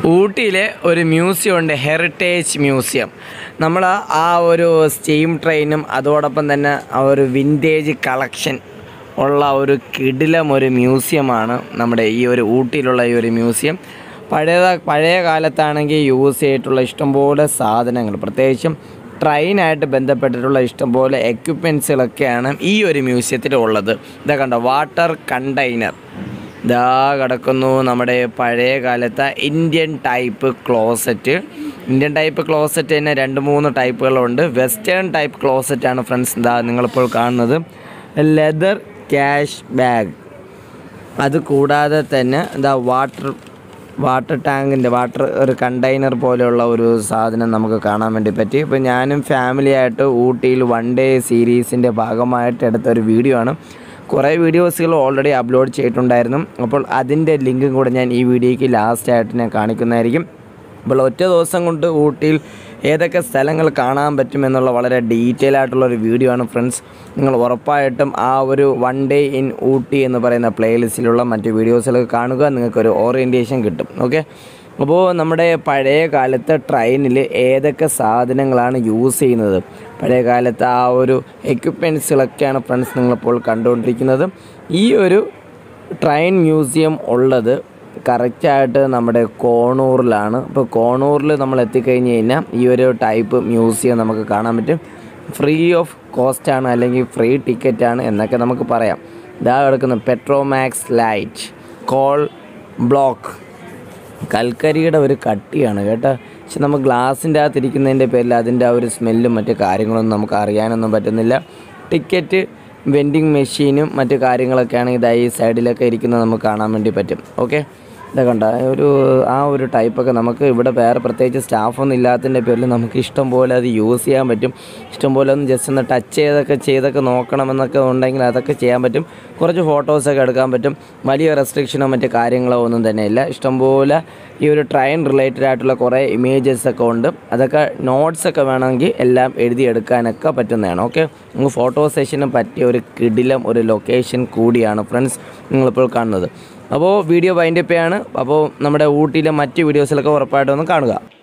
ഊട്ടിയിലെ ഒരു മ്യൂസിയം ഉണ്ട് heritage museum നമ്മൾ ആ ഒരു സ്റ്റീം ട്രെയിനും അതോടൊപ്പം തന്നെ ആ ഒരു വിൻറ്റേജ് കളക്ഷൻ ഉള്ള ഒരു കിടിലം ഒരു മ്യൂസിയമാണ് നമ്മുടെ ഈ ഒരു ഊട്ടിയിലുള്ള ഈ ഒരു മ്യൂസിയം പഴയ പഴയ കാലത്താണെങ്കിൽ യൂസ് ചെയ്തിട്ടുള്ള ഇഷ്ടംപോലെ സാധനങ്ങൾ പ്രത്യേകിച്ചും ട്രെയിനായിട്ട് ബന്ധപ്പെട്ടിട്ടുള്ള ഇഷ്ടംപോലെ എക്യുപ്മെൻസുകളൊക്കെയാണ് ഈ ഒരു മ്യൂസിയത്തിൽ ഉള്ളത് ഇതാ കണ്ടോ വാട്ടർ കണ്ടെയ്നർ ഇതാ കിടക്കുന്നു നമ്മുടെ പഴയ കാലത്തെ Indian type closet Indian type closet തന്നെ രണ്ട് മൂന്ന് ടൈപ്പുകളുണ്ട് വെസ്റ്റേൺ ടൈപ്പ് ക്ലോസറ്റ് ആണ് ഫ്രണ്ട്സ് ഇതാ നിങ്ങളിപ്പോൾ കാണുന്നത് ലെതർ ക്യാഷ് ബാഗ് അത് കൂടാതെ തന്നെ എന്താ വാട്ടർ വാട്ടർ ടാങ്കിൻ്റെ വാട്ടർ ഒരു കണ്ടെയ്നർ പോലെയുള്ള ഒരു സാധനം നമുക്ക് കാണാൻ വേണ്ടി പറ്റി ഇപ്പോൾ ഞാനും ഫാമിലി ആയിട്ട് ഊട്ടിയിൽ വൺ ഡേ സീരീസിൻ്റെ ഭാഗമായിട്ട് എടുത്ത ഒരു വീഡിയോ ആണ് കുറേ വീഡിയോസുകൾ ഓൾറെഡി അപ്ലോഡ് ചെയ്തിട്ടുണ്ടായിരുന്നു അപ്പോൾ അതിൻ്റെ ലിങ്കും കൂടെ ഞാൻ ഈ വീഡിയോയ്ക്ക് ലാസ്റ്റായിട്ട് ഞാൻ കാണിക്കുന്നതായിരിക്കും അപ്പോൾ ഒറ്റ ദിവസം കൊണ്ട് ഊട്ടിയിൽ ഏതൊക്കെ സ്ഥലങ്ങൾ കാണാൻ പറ്റുമെന്നുള്ള വളരെ ഡീറ്റെയിൽ ആയിട്ടുള്ള ഒരു വീഡിയോ ആണ് ഫ്രണ്ട്സ് നിങ്ങൾ ഉറപ്പായിട്ടും ആ ഒരു വൺ ഡേ ഇൻ ഊട്ടി എന്ന് പറയുന്ന പ്ലേലിസ്റ്റിലുള്ള മറ്റ് വീഡിയോസിലൊക്കെ കാണുക നിങ്ങൾക്കൊരു ഓറിയൻറ്റേഷൻ കിട്ടും ഓക്കെ അപ്പോൾ നമ്മുടെ പഴയ കാലത്തെ ട്രെയിനിൽ ഏതൊക്കെ സാധനങ്ങളാണ് യൂസ് ചെയ്യുന്നത് പഴയ കാലത്തെ ആ ഒരു എക്യുപ്മെൻസുകളൊക്കെയാണ് ഫ്രണ്ട്സ് നിങ്ങളിപ്പോൾ കണ്ടുകൊണ്ടിരിക്കുന്നത് ഈ ഒരു ട്രെയിൻ മ്യൂസിയം ഉള്ളത് കറക്റ്റായിട്ട് നമ്മുടെ കോണൂറിലാണ് ഇപ്പോൾ കോണൂറിൽ നമ്മൾ എത്തിക്കഴിഞ്ഞ് കഴിഞ്ഞാൽ ഈ ഒരു ടൈപ്പ് മ്യൂസിയം നമുക്ക് കാണാൻ പറ്റും ഫ്രീ ഓഫ് കോസ്റ്റ് ആണ് അല്ലെങ്കിൽ ഫ്രീ ടിക്കറ്റ് ആണ് എന്നൊക്കെ നമുക്ക് പറയാം ഇതാ കിടക്കുന്ന പെട്രോമാക്സ് ലൈറ്റ് കോൾ ബ്ലോക്ക് കൽക്കരിയുടെ ഒരു കട്ടിയാണ് കേട്ടോ പക്ഷെ നമ്മൾ ഗ്ലാസിൻ്റെ അകത്ത് ഇരിക്കുന്നതിൻ്റെ പേരിൽ അതിൻ്റെ ആ ഒരു സ്മെല്ലും മറ്റു കാര്യങ്ങളൊന്നും നമുക്ക് അറിയാനൊന്നും പറ്റുന്നില്ല ടിക്കറ്റ് വെൻഡിങ് മെഷീനും മറ്റു കാര്യങ്ങളൊക്കെയാണ് ഇതാ ഈ സൈഡിലൊക്കെ ഇരിക്കുന്നത് നമുക്ക് കാണാൻ വേണ്ടി പറ്റും ഓക്കെ ഇതാ കണ്ട ഒരു ആ ഒരു ടൈപ്പൊക്കെ നമുക്ക് ഇവിടെ വേറെ പ്രത്യേകിച്ച് സ്റ്റാഫൊന്നും ഇല്ലാത്തതിൻ്റെ പേരിൽ നമുക്ക് ഇഷ്ടം പോലെ അത് യൂസ് ചെയ്യാൻ പറ്റും ഇഷ്ടം പോലെ ഒന്ന് ജസ്റ്റ് ഒന്ന് ടച്ച് ചെയ്തൊക്കെ ചെയ്തൊക്കെ നോക്കണമെന്നൊക്കെ ഉണ്ടെങ്കിൽ അതൊക്കെ ചെയ്യാൻ പറ്റും കുറച്ച് ഫോട്ടോസൊക്കെ എടുക്കാൻ പറ്റും വലിയ റെസ്ട്രിക്ഷനോ മറ്റു കാര്യങ്ങളോ ഒന്നും തന്നെ ഇല്ല ഇഷ്ടംപോലെ ഈ ഒരു ട്രെയിൻ റിലേറ്റഡ് ആയിട്ടുള്ള കുറേ ഇമേജസ് ഒക്കെ ഉണ്ട് അതൊക്കെ നോട്ട്സ് ഒക്കെ വേണമെങ്കിൽ എല്ലാം എഴുതിയെടുക്കാനൊക്കെ പറ്റുന്നതാണ് ഓക്കെ നമുക്ക് ഫോട്ടോ സെഷന് പറ്റിയ ഒരു കിടിലം ഒരു ലൊക്കേഷൻ കൂടിയാണ് ഫ്രണ്ട്സ് നിങ്ങളിപ്പോൾ കാണുന്നത് അപ്പോൾ വീഡിയോ വൈൻഡപ്പ് ചെയ്യാണ് അപ്പോൾ നമ്മുടെ ഊട്ടിയിലെ മറ്റ് വീഡിയോസിലൊക്കെ ഉറപ്പായിട്ടും ഒന്ന് കാണുക